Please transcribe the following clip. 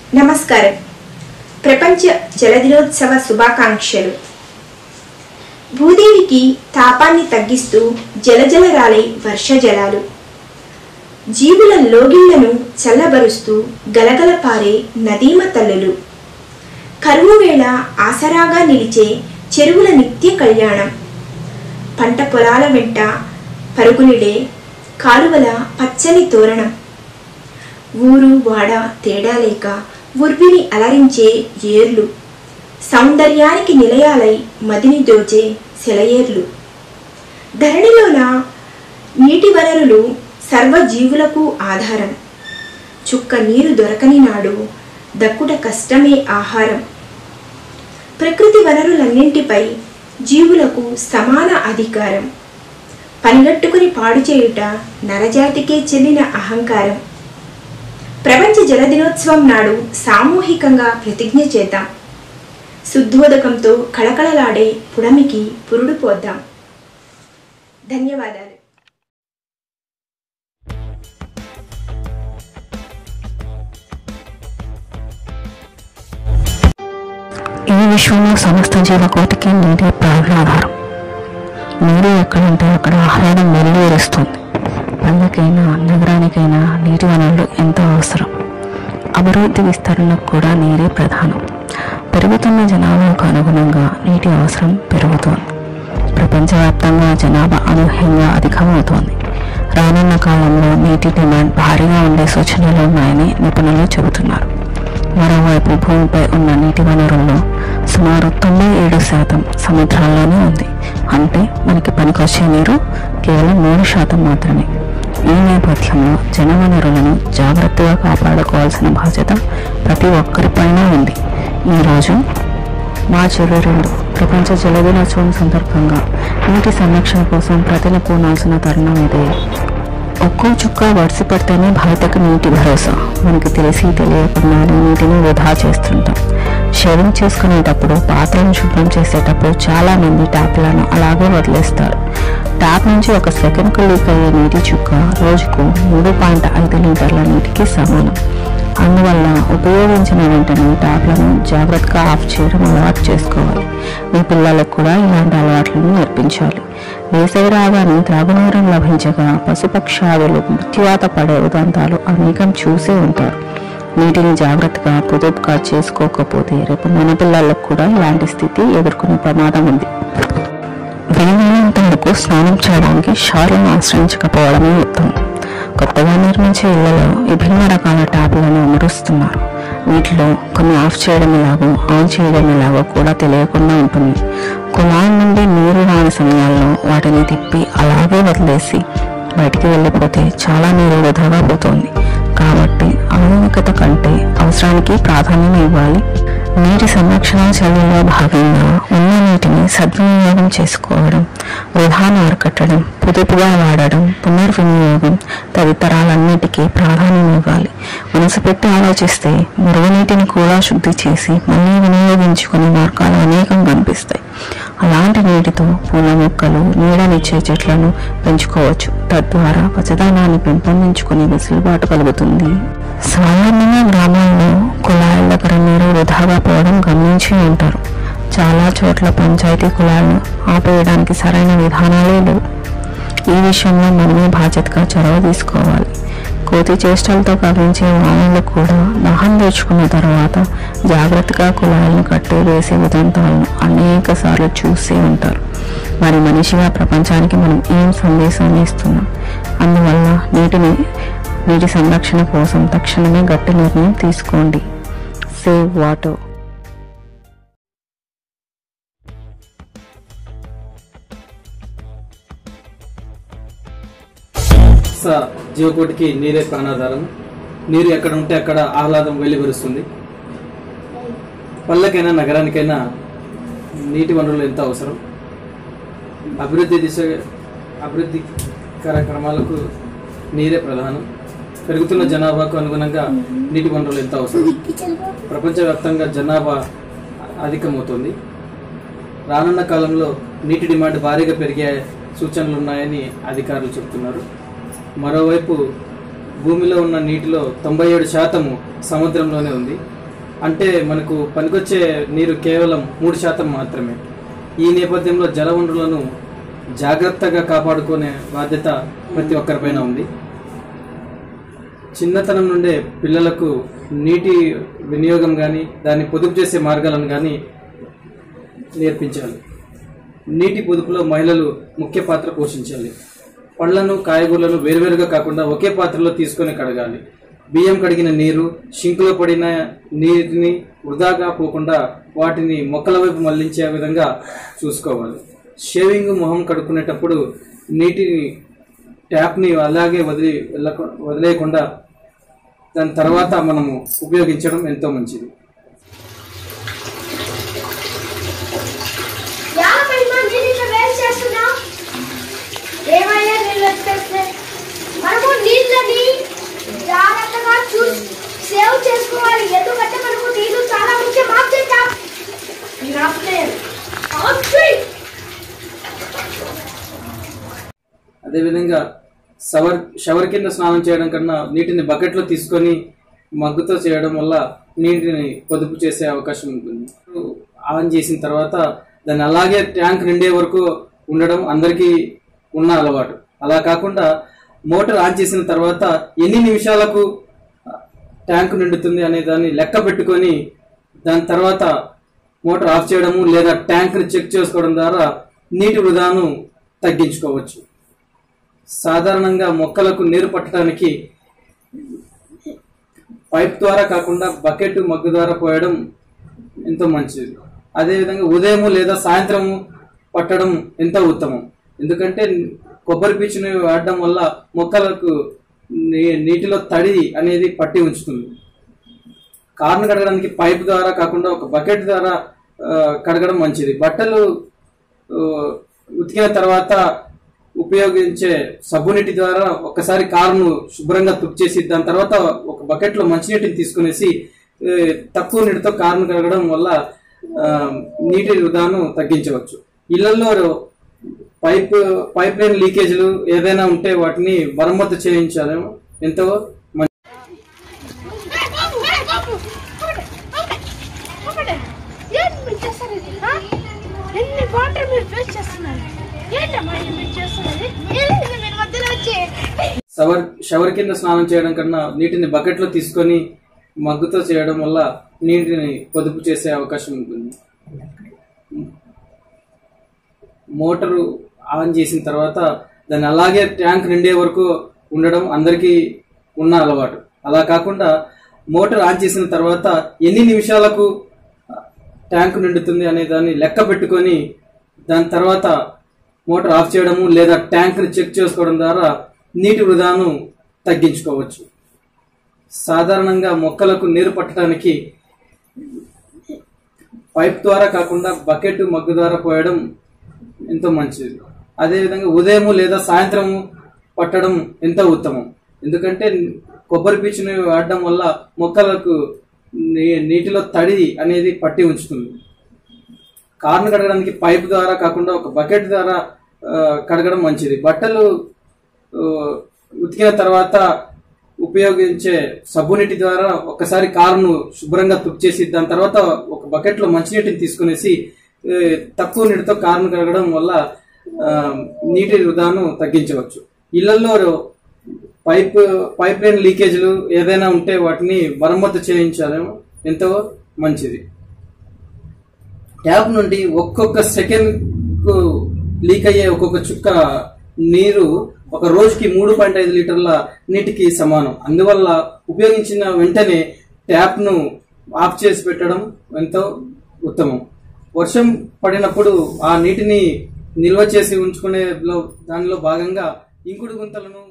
నమస్కారం ప్రపంచ జలదినోత్సవ శుభాకాంక్షలు భూదేవికి తాపాన్ని తగ్గిస్తూ జలజలరాలే వర్షజలాలు జీవుల లోగిళ్లను చల్లబరుస్తూ గలగల పారే నదీమ తల్లులు కరువు వేళ ఆసరాగా నిలిచే చెరువుల నిత్య కళ్యాణం పంట పొలాల వెంట పరుగునిడే కాలువల పచ్చని తోరణం ఊరు వాడ తేడా లేక ఉర్విని అలరించే ఏర్లు సౌందర్యానికి నిలయాలై మదిని దోచే సెలయేర్లు ధరణిలోన నీటి వనరులు సర్వజీవులకు ఆధారం చుక్క నీరు దొరకని నాడు దక్కుట కష్టమే ఆహారం ప్రకృతి వనరులన్నింటిపై జీవులకు సమాన అధికారం పనిగట్టుకుని పాడు చేయుట నరజాతికే చెందిన అహంకారం ప్రపంచ జల దినోత్సవం నాడు సామూహికంగా ప్రతిజ్ఞ చేద్దాం శుద్ధోదకంతో కళకళలాడే పుడమికి పురుడు పోద్దాం ధన్యవాదాలు ఈ విశ్వంలో సమస్త జీవకోటికి నీరే ప్రాణాధారం నీరు ఎక్కడుంటే అక్కడ ఆహ్లాదం వెల్లువరుస్తుంది పల్లెకైనా నగరానికైనా నీటి వనరులు ఎంతో అవసరం అభివృద్ధి విస్తరణకు కూడా నీరే ప్రధానం పెరుగుతున్న జనాభాకు అనుగుణంగా నీటి అవసరం పెరుగుతోంది ప్రపంచవ్యాప్తంగా జనాభా అనూహ్యంగా అధికమవుతోంది రానున్న కాలంలో నీటి డిమాండ్ భారీగా ఉండే సూచనలు ఉన్నాయని నిపుణులు చెబుతున్నారు మరోవైపు భూమిపై ఉన్న నీటి వనరుల్లో సుమారు తొంభై ఏడు శాతం సముద్రాల్లోనే ఉంది అంటే మనకి పనికొచ్చే నీరు కేవలం మూడు శాతం మాత్రమే ఈ నేపథ్యంలో జనవనరులను జాగ్రత్తగా కాపాడుకోవాల్సిన బాధ్యత ప్రతి ఒక్కరిపైన ఉంది ఈరోజు మార్చి ఇరవై రెండు ప్రపంచ జల దినోత్సవం సందర్భంగా నీటి సంరక్షణ కోసం ప్రతిని పూనాల్సిన తరుణం ఇదే ఒక్కో చుక్క వడిసి పడితేనే భవితకు నీటి భరోసా మనకు తెలిసి తెలియకుండానే నీటిని వృధా చేస్తుంటాం షేవింగ్ చేసుకునేటప్పుడు పాత్రను శుభ్రం చేసేటప్పుడు చాలా మంది ట్యాప్లను అలాగే వదిలేస్తారు ట్యాప్ నుంచి ఒక సెకండ్కు లీక్ అయ్యే నీటి చుక్క రోజుకు మూడు పాయింట్ ఐదు లీటర్ల నీటికి సమానం అందువల్ల ఉపయోగించిన వెంటనే ట్యాప్లను జాగ్రత్తగా ఆఫ్ చేయడం అలవాటు చేసుకోవాలి మీ పిల్లలకు కూడా ఇలాంటి అలవాట్లను నేర్పించాలి వేసవి రాగానే త్రాగునీరు లభించగా పశుపక్షాదులు మృత్యువాత పడే ఉదంతాలు అనేకం చూసే ఉంటారు నీటిని జాగ్రత్తగా పొదుపుగా చేసుకోకపోతే రేపు మన పిల్లలకు కూడా ఇలాంటి స్థితి ఎదుర్కొనే ప్రమాదం ఉంది వీలైనంత వరకు స్నానం చేయడానికి షవర్లను ఆశ్రయించకపోవడమే ఉత్తమం కొత్తగా నిర్మించే ఇళ్లలో విభిన్న రకాల ట్యాపులను అమరుస్తున్నారు వీటిలో కొన్ని ఆఫ్ చేయడం ఎలాగో ఆన్ చేయడం ఎలాగో కూడా తెలియకుండా ఉంటుంది కులాయి నుండి నీరు రాని సమయాల్లో వాటిని తిప్పి అలాగే వదిలేసి బయటికి వెళ్ళిపోతే చాలా నీరు వృధాగా పోతుంది కాబట్టి ఆధునికత కంటే అవసరానికి ప్రాధాన్యం ఇవ్వాలి నీటి సంరక్షణ చర్యల్లో భాగంగా ఉన్న నీటిని సద్వినియోగం చేసుకోవడం వృధాను అరికట్టడం పొదుపుగా వాడడం పునర్వినియోగం తదితరాలన్నిటికీ ప్రాధాన్యం ఇవ్వాలి మనసు పెట్టి ఆలోచిస్తే మురుగునీటిని కూడా శుద్ధి చేసి మళ్ళీ వినియోగించుకునే మార్గాలు అనేకం కనిపిస్తాయి అలాంటి నీటితో పూల మొక్కలు నీడనిచ్చే చెట్లను పెంచుకోవచ్చు తద్వారా పచ్చదనాన్ని పెంపొందించుకునే వెసులుబాటు కలుగుతుంది సామాన్యంగా గ్రామాల్లో కుళాయిల దగ్గర నీరు వృధాగా పోవడం గమనించి ఉంటారు చాలా చోట్ల పంచాయతీ కుళాయిలను ఆపేయడానికి సరైన విధానాలే లేవు ఈ విషయంలో మనమే బాధ్యతగా చొరవ తీసుకోవాలి కోతి చేష్టలతో కవించే వానలు కూడా దహం తెచ్చుకున్న తర్వాత జాగ్రత్తగా కుళాయిలను కట్టి వేసే ఉదంతాలను అనేక సార్లు చూసే ఉంటారు మరి మనిషిగా ప్రపంచానికి మనం ఏం సందేశాన్ని ఇస్తున్నాం అందువల్ల నీటిని నీటి సంరక్షణ కోసం తక్షణమే గట్టి నిర్ణయం తీసుకోండి సేవ్ వాటర్ స జీవకోటికి నీరే ప్రాణాధారం నీరు ఎక్కడ ఉంటే అక్కడ ఆహ్లాదం వెలువరుస్తుంది పల్లెకైనా నగరానికైనా నీటి వనరులు ఎంత అవసరం అభివృద్ధి దిశ అభివృద్ధి కార్యక్రమాలకు నీరే ప్రధానం పెరుగుతున్న జనాభాకు అనుగుణంగా నీటి వనరులు ఎంత అవసరం ప్రపంచవ్యాప్తంగా జనాభా అధికమవుతుంది రానున్న కాలంలో నీటి డిమాండ్ భారీగా పెరిగే సూచనలు ఉన్నాయని అధికారులు చెబుతున్నారు మరోవైపు భూమిలో ఉన్న నీటిలో తొంభై ఏడు శాతము సముద్రంలోనే ఉంది అంటే మనకు పనికొచ్చే నీరు కేవలం మూడు శాతం మాత్రమే ఈ నేపథ్యంలో జల వనరులను జాగ్రత్తగా కాపాడుకునే బాధ్యత ప్రతి ఒక్కరిపైన ఉంది చిన్నతనం నుండే పిల్లలకు నీటి వినియోగం కానీ దాన్ని పొదుపు చేసే మార్గాలను కానీ నేర్పించాలి నీటి పొదుపులో మహిళలు ముఖ్య పాత్ర పోషించాలి పళ్లను కాయగూరలను వేరువేరుగా కాకుండా ఒకే పాత్రలో తీసుకొని కడగాలి బియ్యం కడిగిన నీరు షింకులో పడిన నీటిని వృధాగా పోకుండా వాటిని మొక్కల వైపు మళ్లించే విధంగా చూసుకోవాలి షేవింగ్ మొహం కడుక్కునేటప్పుడు నీటిని ట్యాప్ని అలాగే వదిలి వెళ్ళక వదిలేయకుండా దాని తర్వాత మనము ఉపయోగించడం ఎంతో మంచిది యాభై మంది నీళ్ళు వేస్ట్ చేస్తున్నాం ఏమైనా నీళ్ళు వచ్చేస్తే మనము నీళ్ళని జాగ్రత్తగా చూసి సేవ్ చేసుకోవాలి ఎందుకంటే మనకు నీళ్ళు చాలా ముఖ్యం ఆఫ్ చేద్దాం నేను ఆపుతలేదు ఆఫ్ చేయి అదేవిధంగా షవర్ షవర్ కింద స్నానం చేయడం కన్నా నీటిని బకెట్లో తీసుకొని మగ్గుతో చేయడం వల్ల నీటిని పొదుపు చేసే అవకాశం ఉంటుంది ఆన్ చేసిన తర్వాత దాన్ని అలాగే ట్యాంక్ నిండే వరకు ఉండడం అందరికీ ఉన్న అలవాటు అలా కాకుండా మోటార్ ఆన్ చేసిన తర్వాత ఎన్ని నిమిషాలకు ట్యాంక్ నిండుతుంది అనే దాన్ని లెక్క పెట్టుకొని దాని తర్వాత మోటార్ ఆఫ్ చేయడము లేదా ట్యాంక్ని చెక్ చేసుకోవడం ద్వారా నీటి వృధాను తగ్గించుకోవచ్చు సాధారణంగా మొక్కలకు నీరు పట్టడానికి పైప్ ద్వారా కాకుండా బకెట్ మగ్గు ద్వారా పోయడం ఎంతో మంచిది అదేవిధంగా ఉదయం లేదా సాయంత్రం పట్టడం ఎంతో ఉత్తమం ఎందుకంటే కొబ్బరి పీచుని వాడడం వల్ల మొక్కలకు నీ- నీటిలో తడి అనేది పట్టి ఉంచుతుంది కార్ను కడగడానికి పైప్ ద్వారా కాకుండా ఒక బకెట్ ద్వారా ఆ, కడగడం మంచిది బట్టలు ఆ, ఉతికిన తర్వాత ఉపయోగించే సబ్బు నీటి ద్వారా ఒకసారి కారును శుభ్రంగా తుక్ చేసి దాని తర్వాత ఒక బకెట్లో మంచినీటిని తీసుకునేసి ఏ, తక్కువ నీటితో కారును కడగడం వల్ల ఆ, నీటి వృధాను తగ్గించవచ్చు ఇళ్లలో పైప్ పైప్ లైన్ లీకేజీలు ఏదైనా ఉంటే వాటిని మరమ్మతు చేయించాలి ఎంతో మంచి ఏంటి మీరు చేస్తారు ఇది ఆ? ఎన్ని వాటర్ మీరు వేస్ట్ చేస్తున్నారు ఏంటమ్మా ఇది మీరు చేస్తున్నది ఏంటి మీరు మధ్యలో వచ్చి షవర్ షవర్ కింద స్నానం చేయడం కన్నా నీటిని బకెట్లో తీసుకొని మగ్గుతో చేయడం వల్ల నీటిని పొదుపు చేసే అవకాశం ఉంటుంది మోటారు ఆన్ చేసిన తర్వాత దాన్ని అలాగే ట్యాంక్ నిండే వరకు ఉండడం అందరికీ ఉన్న అలవాటు అలా కాకుండా మోటార్ ఆన్ చేసిన తర్వాత ఎన్ని నిమిషాలకు ట్యాంక్ నిండుతుంది అనే దాన్ని లెక్క పెట్టుకొని దాని తర్వాత మోటార్ ఆఫ్ చేయడము లేదా ట్యాంక్ని చెక్ చేసుకోవడం ద్వారా నీటి వృధాను తగ్గించుకోవచ్చు సాధారణంగా మొక్కలకు నీరు పట్టడానికి పైప్ ద్వారా కాకుండా బకెట్ మగ్గు ద్వారా పోయడం ఎంతో మంచిది అదేవిధంగా ఉదయం లేదా సాయంత్రం పట్టడం ఎంతో ఉత్తమం ఎందుకంటే కొబ్బరి పీచుని వాడడం వల్ల మొక్కలకు నీ- నీటిలో తడి అనేది పట్టి ఉంచుతుంది కార్ను కడగడానికి పైప్ ద్వారా కాకుండా ఒక బకెట్ ద్వారా ఆ, కడగడం మంచిది బట్టలు ఆ, ఉతికిన తర్వాత ఉపయోగించే సబ్బు నీటి ద్వారా ఒకసారి కారును శుభ్రంగా తుక్ చేసి దాని తర్వాత ఒక బకెట్లో మంచినీటిని తీసుకునేసి ఏ, తక్కువ నీటితో కారును కడగడం వల్ల ఆ, నీటి వృధాను తగ్గించవచ్చు ఇళ్లలో పైప్ పైప్ లైన్ లీకేజీలు ఏదైనా ఉంటే వాటిని మరమ్మతు చేయించాలి ఎంతో మంచిది ట్యాప్ నుండి ఒక్కొక్క సెకండ్ కు లీక్ అయ్యే ఒక్కొక్క చుక్క నీరు ఒక రోజుకి మూడు పాయింట్ ఐదు లీటర్ల నీటికి సమానం అందువల్ల ఉపయోగించిన వెంటనే ట్యాప్ ను ఆఫ్ చేసి పెట్టడం ఎంతో ఉత్తమం వర్షం పడినప్పుడు ఆ నీటిని నిల్వ చేసి ఉంచుకునే దానిలో భాగంగా ఇంకుడు గుంతలను